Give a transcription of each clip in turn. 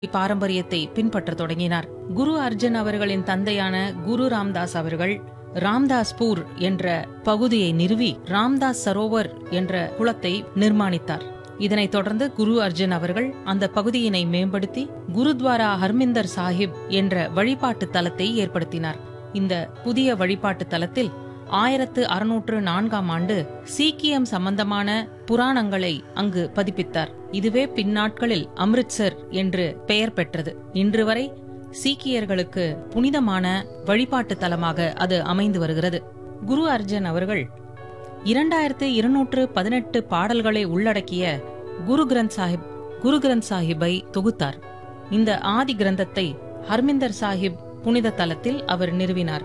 பாரம்பரியத்தை பின்பற்றத் தொடங்கினார் குரு அர்ஜுன் அவர்களின் தந்தையான குரு ராம்தாஸ் அவர்கள் ராம்தாஸ்பூர் என்ற பகுதியை நிறுவி ராம்தாஸ் சரோவர் என்ற குளத்தை நிர்மாணித்தார் இதனைத் தொடர்ந்து குரு அர்ஜுன் அவர்கள் அந்த பகுதியினை மேம்படுத்தி குருத்வாரா ஹர்மிந்தர் சாஹிப் என்ற வழிபாட்டு தலத்தை ஏற்படுத்தினார் இந்த புதிய வழிபாட்டு தலத்தில் ஆயிரத்து அறுநூற்று நான்காம் ஆண்டு சீக்கியம் சம்பந்தமான புராணங்களை அங்கு பதிப்பித்தார் இதுவே பின்னாட்களில் அம்ரித்சர் என்று பெயர் பெற்றது இன்று வரை சீக்கியர்களுக்கு புனிதமான வழிபாட்டு தலமாக அது அமைந்து வருகிறது குரு அர்ஜன் அவர்கள் இரண்டாயிரத்து இருநூற்று பதினெட்டு பாடல்களை உள்ளடக்கிய குரு கிரந்த் சாஹிப் குரு கிரந்த் சாஹிப்பை தொகுத்தார் இந்த ஆதி கிரந்தத்தை ஹர்மிந்தர் சாஹிப் புனித தலத்தில் அவர் நிறுவினார்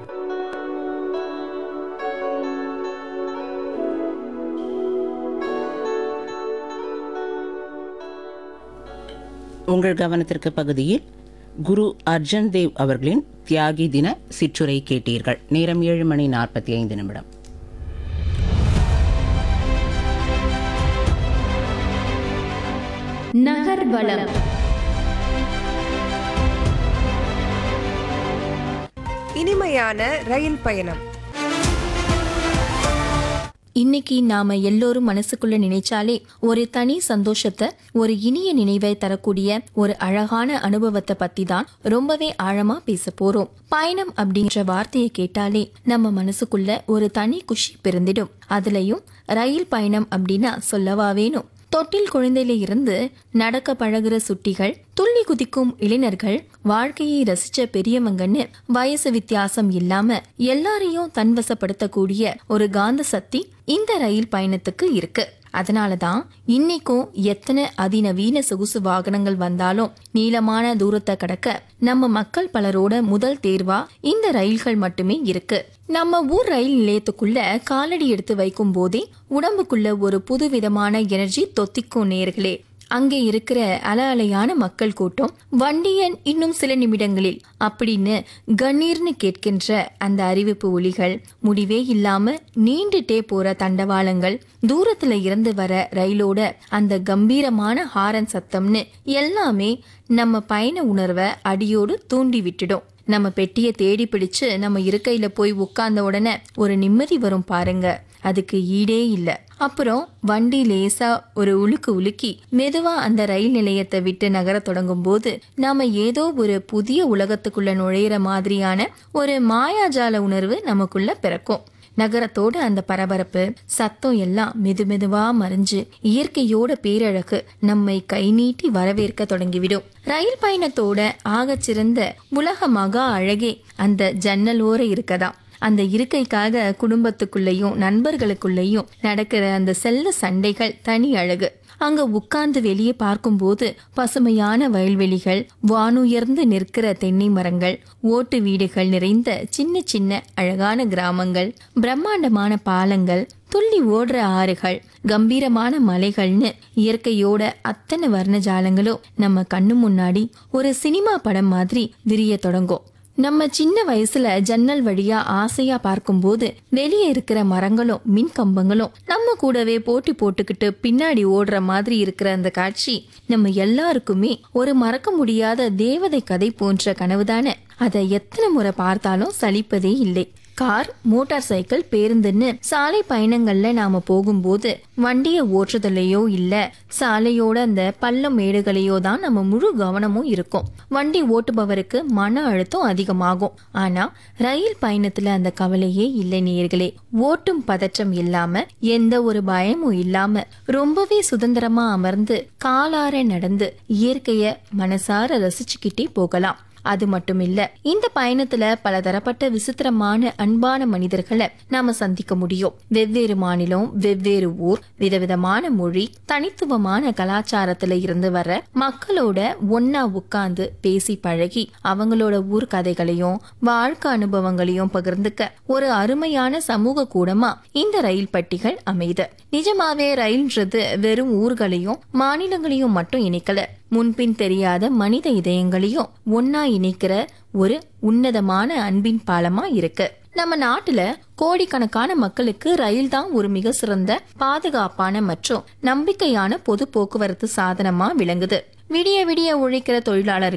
உங்கள் கவனத்திற்கு பகுதியில் குரு அர்ஜன் தேவ் அவர்களின் தியாகி தின சிற்றுரை கேட்டீர்கள் நேரம் ஏழு மணி நாற்பத்தி ஐந்து நிமிடம் நகர்வலம் இனிமையான ரயில் பயணம் இன்னைக்கு நாம எல்லோரும் மனசுக்குள்ள நினைச்சாலே ஒரு தனி சந்தோஷத்தை ஒரு இனிய நினைவை தரக்கூடிய ஒரு அழகான அனுபவத்தை பத்தி தான் ரொம்பவே ஆழமா பேச போறோம் பயணம் அப்படின்ற வார்த்தையை கேட்டாலே நம்ம மனசுக்குள்ள ஒரு தனி குஷி பிறந்திடும் அதுலயும் ரயில் பயணம் அப்படின்னா சொல்லவா வேணும் தொட்டில் குழந்தையில இருந்து நடக்க பழகுற சுட்டிகள் துள்ளி குதிக்கும் இளைஞர்கள் வாழ்க்கையை ரசிச்ச பெரியவங்கன்னு வயசு வித்தியாசம் இல்லாம எல்லாரையும் தன்வசப்படுத்தக்கூடிய ஒரு காந்த சக்தி இந்த ரயில் பயணத்துக்கு இருக்கு அதனாலதான் இன்னைக்கும் எத்தனை அதிநவீன சொகுசு வாகனங்கள் வந்தாலும் நீளமான தூரத்தை கடக்க நம்ம மக்கள் பலரோட முதல் தேர்வா இந்த ரயில்கள் மட்டுமே இருக்கு நம்ம ஊர் ரயில் நிலையத்துக்குள்ள காலடி எடுத்து வைக்கும் போதே உடம்புக்குள்ள ஒரு புதுவிதமான எனர்ஜி தொத்திக்கும் நேர்களே அங்கே இருக்கிற அல அலையான மக்கள் கூட்டம் வண்டியன் இன்னும் சில நிமிடங்களில் அப்படின்னு கண்ணீர்னு கேட்கின்ற அந்த அறிவிப்பு ஒலிகள் முடிவே இல்லாம நீண்டுட்டே போற தண்டவாளங்கள் தூரத்துல இருந்து வர ரயிலோட அந்த கம்பீரமான ஹாரன் சத்தம்னு எல்லாமே நம்ம பயண உணர்வை அடியோடு தூண்டி விட்டுடும் நம்ம பெட்டியை தேடி பிடிச்சு நம்ம இருக்கையில போய் உட்கார்ந்த உடனே ஒரு நிம்மதி வரும் பாருங்க அதுக்கு ஈடே இல்ல அப்புறம் வண்டி லேசா ஒரு உலுக்கு உலுக்கி மெதுவா அந்த ரயில் நிலையத்தை விட்டு நகர தொடங்கும் போது நாம ஏதோ ஒரு புதிய உலகத்துக்குள்ள நுழையிற மாதிரியான ஒரு மாயாஜால உணர்வு நமக்குள்ள பிறக்கும் நகரத்தோட அந்த பரபரப்பு சத்தம் எல்லாம் மெது மெதுவா மறைஞ்சு இயற்கையோட பேரழகு நம்மை கை நீட்டி வரவேற்க தொடங்கிவிடும் ரயில் பயணத்தோட ஆகச்சிறந்த உலக மகா அழகே அந்த ஜன்னலோர இருக்கதாம் அந்த இருக்கைக்காக குடும்பத்துக்குள்ளேயும் நண்பர்களுக்குள்ளேயும் நடக்கிற அந்த செல்ல சண்டைகள் தனி அழகு அங்க உட்கார்ந்து வெளியே பார்க்கும்போது பசுமையான வயல்வெளிகள் வானுயர்ந்து நிற்கிற தென்னை மரங்கள் ஓட்டு வீடுகள் நிறைந்த சின்ன சின்ன அழகான கிராமங்கள் பிரம்மாண்டமான பாலங்கள் துள்ளி ஓடுற ஆறுகள் கம்பீரமான மலைகள்னு இயற்கையோட அத்தனை வர்ணஜாலங்களும் நம்ம கண்ணு முன்னாடி ஒரு சினிமா படம் மாதிரி விரிய தொடங்கும் நம்ம சின்ன வயசுல ஜன்னல் வழியா ஆசையா பார்க்கும்போது வெளியே இருக்கிற மரங்களும் மின் கம்பங்களும் நம்ம கூடவே போட்டி போட்டுக்கிட்டு பின்னாடி ஓடுற மாதிரி இருக்கிற அந்த காட்சி நம்ம எல்லாருக்குமே ஒரு மறக்க முடியாத தேவதை கதை போன்ற கனவுதானே அதை எத்தனை முறை பார்த்தாலும் சலிப்பதே இல்லை கார் மோட்டார் சைக்கிள் பேருந்துன்னு சாலை பயணங்கள்ல நாம போகும்போது வண்டியை ஓட்டுறதுலயோ இல்ல சாலையோட அந்த பள்ளம் மேடுகளையோ தான் நம்ம முழு கவனமும் இருக்கும் வண்டி ஓட்டுபவருக்கு மன அழுத்தம் அதிகமாகும் ஆனா ரயில் பயணத்துல அந்த கவலையே இல்லை நேர்களே ஓட்டும் பதற்றம் இல்லாம எந்த ஒரு பயமும் இல்லாம ரொம்பவே சுதந்திரமா அமர்ந்து காலார நடந்து இயற்கைய மனசார ரசிச்சுக்கிட்டே போகலாம் அது மட்டும் இல்ல இந்த பயணத்துல பல தரப்பட்ட விசித்திரமான அன்பான மனிதர்களை நாம சந்திக்க முடியும் வெவ்வேறு மாநிலம் வெவ்வேறு ஊர் விதவிதமான மொழி தனித்துவமான கலாச்சாரத்துல இருந்து வர மக்களோட ஒன்னா உட்கார்ந்து பேசி பழகி அவங்களோட ஊர் கதைகளையும் வாழ்க்கை அனுபவங்களையும் பகிர்ந்துக்க ஒரு அருமையான சமூக கூடமா இந்த ரயில் பட்டிகள் அமைது நிஜமாவே ரயில்ன்றது வெறும் ஊர்களையும் மாநிலங்களையும் மட்டும் இணைக்கல முன்பின் தெரியாத மனித இதயங்களையும் ஒன்னா இணைக்கிற ஒரு உன்னதமான அன்பின் பாலமா இருக்கு நம்ம நாட்டுல கோடிக்கணக்கான மக்களுக்கு ரயில் தான் ஒரு மிக சிறந்த பாதுகாப்பான மற்றும் நம்பிக்கையான பொது போக்குவரத்து சாதனமா விளங்குது விடிய விடிய உழைக்கிற தொழிலாளர்கள்